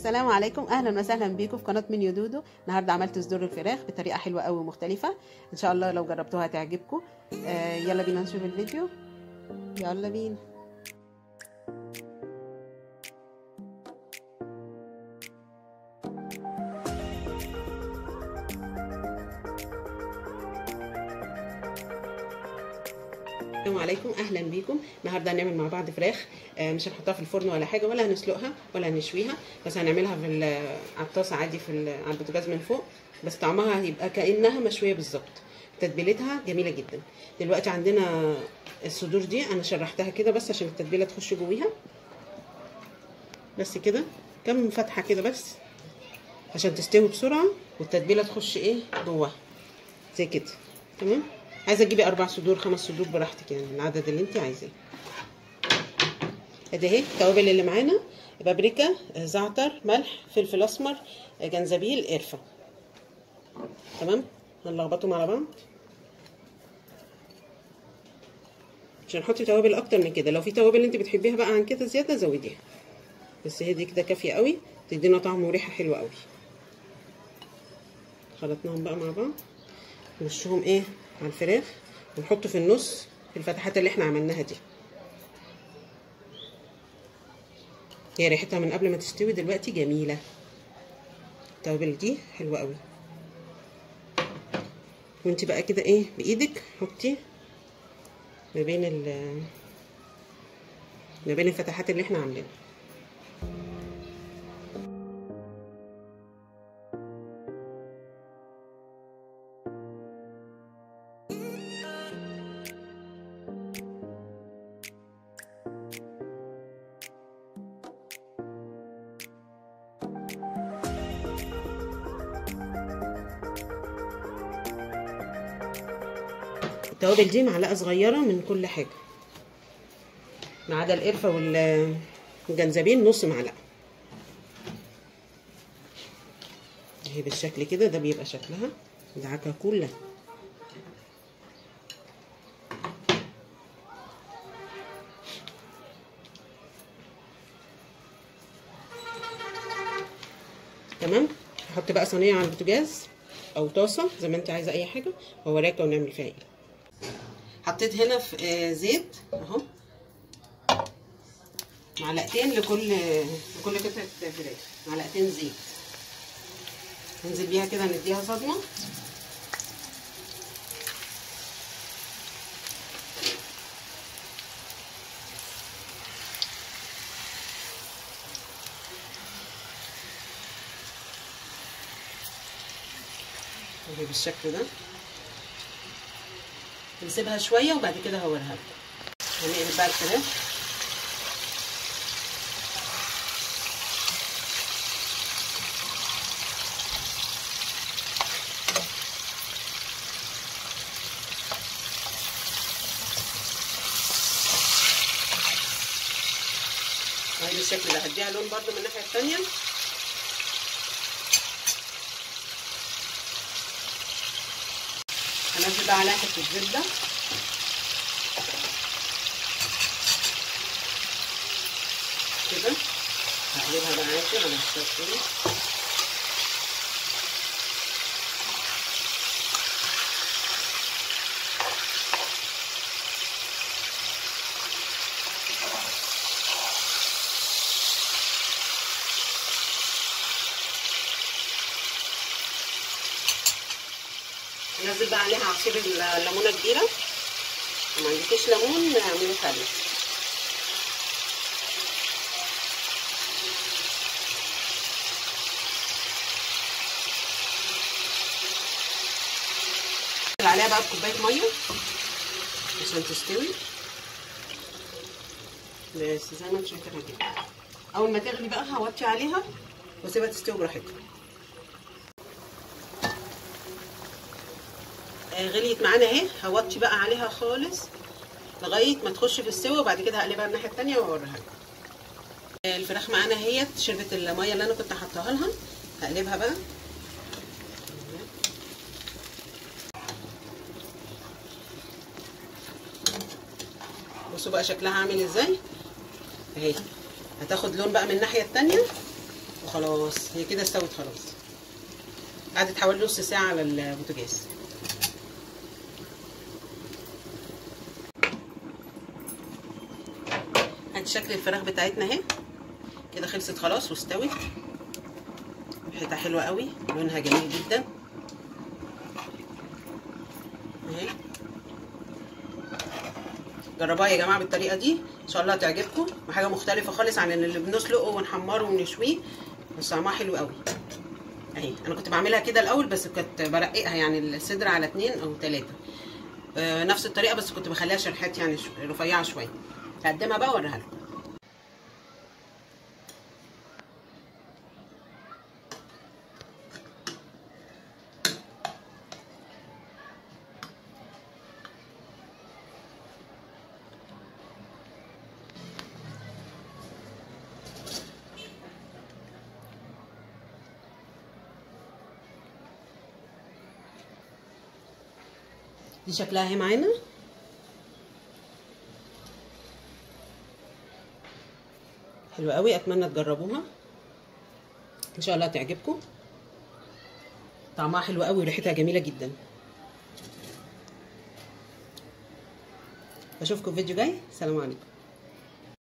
السلام عليكم اهلا وسهلا بيكم في قناه منيو دودو النهارده عملت صدور الفراخ بطريقه حلوه قوي ومختلفه ان شاء الله لو جربتوها هتعجبكم آه يلا بينا نشوف الفيديو يلا بينا السلام عليكم اهلا بيكم النهارده هنعمل مع بعض فراخ آه مش هنحطها في الفرن ولا حاجه ولا هنسلقها ولا هنشويها بس هنعملها في على الطاسه عادي في على البوتاجاز من فوق بس طعمها هيبقى كانها مشويه بالظبط تتبيلتها جميله جدا دلوقتي عندنا الصدور دي انا شرحتها كده بس عشان التتبيله تخش جويها بس كده كم فتحه كده بس عشان تستوي بسرعه والتتبيله تخش ايه جواها زي كده تمام عايزه تجيبي اربع صدور خمس صدور براحتك يعني العدد اللي انت عايزاه ادي اهي التوابل اللي معانا بابريكا زعتر ملح فلفل اسمر جنزبيل قرفه تمام هنلخبطهم على بعض مش هنحط توابل اكتر من كده لو في توابل انت بتحبيها بقى عن كده زياده زوديها بس هي دي كده كافيه قوي تدينا طعم وريحه حلوه قوي خلطناهم بقى مع بعض نرشهم ايه على الفراخ ونحطه في النص في الفتحات اللي احنا عملناها دي هي ريحتها من قبل ما تستوي دلوقتي جميله التوابل دي حلوه قوي وانت بقى كده ايه بايدك حطي ما بين ال ما بين الفتحات اللي احنا عاملينها التوابل دي معلقه صغيره من كل حاجه ما عدا القرفه والجنزبيل نص معلقه اهي بالشكل كده ده بيبقى شكلها دعكها كلها تمام هحط بقى صينيه على البوتاجاز او طاسه زي ما انت عايزه اي حاجه ووراكي ونعمل فيها ايه حطيت هنا في زيت اهو معلقتين لكل لكل قطعه فراخ معلقتين زيت ننزل بيها كده نديها صدمه اهي بالشكل ده نسيبها شويه وبعد كده هوريها لكم هنقلب بقى الفراخ اهي بالشكل ده هديها لون برده من الناحيه الثانيه هنزل بقى عليها حته زبده كده هقلبها بقى عادي على الشكل ننزل بقى عليها عصير الليمونه كبيره ما عندكيش ليمون اعملي خلي عليها بقى بكوبايه ميه عشان تستوي بس زي ما انت شايفاها كده اول ما تغلي بقى هوطي عليها واسيبها تستوي براحتها غليت معانا اهي هوطي بقى عليها خالص لغايه ما تخش في السوا وبعد كده هقلبها الناحيه الثانيه واوريها لكم الفراخ معانا اهي شربت الميه اللي انا كنت حطاها لها هقلبها بقى بصوا بقى شكلها عامل ازاي اهي هتاخد لون بقى من الناحيه الثانيه وخلاص هي كده استوت خلاص قعدت حوالي نص ساعه على البوتاجاز ادي شكل الفراخ بتاعتنا اهي كده خلصت خلاص واستوت ريحتها حلوه قوي لونها جميل جدا اهي جربوها يا جماعه بالطريقه دي ان شاء الله تعجبكم وحاجه مختلفه خالص عن اللي بنسلقه ونحمره ونشويه بس طعمها حلو قوي اهي انا كنت بعملها كده الاول بس كنت برققها يعني الصدر على اتنين او تلاته آه نفس الطريقه بس كنت بخليها شرحات يعني رفيعه شويه هقدمها بقى واوريها لكم دي شكلها اهي معانا حلوة قوي اتمنى تجربوها ان شاء الله تعجبكم طعمها حلو قوي وريحتها جميله جدا اشوفكم في فيديو جاي سلام عليكم